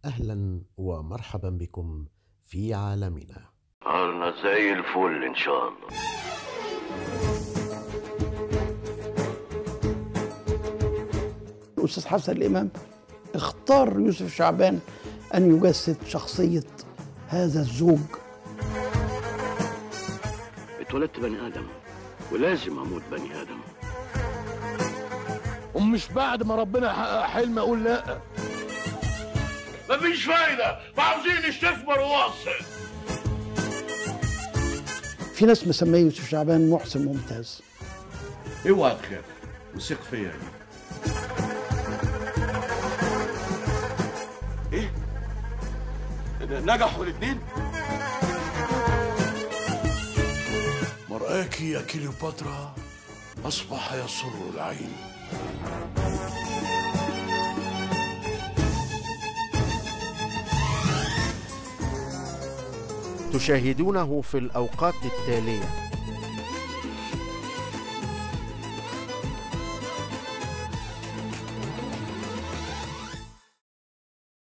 اهلا ومرحبا بكم في عالمنا نهارنا زي الفل ان شاء الله الأستاذ حسن الإمام اختار يوسف شعبان أن يجسد شخصية هذا الزوج اتولدت بني ادم ولازم اموت بني ادم ومش بعد ما ربنا يحقق حلم اقول لا مفيش فايدة ما عاوزين نستثمر وواصل في ناس مسميه يوسف شعبان محسن ممتاز اوعى تخاف وثق فيا ايه نجحوا الاثنين مرآك يا كليوباترا أصبح يسر العين تشاهدونه في الاوقات التاليه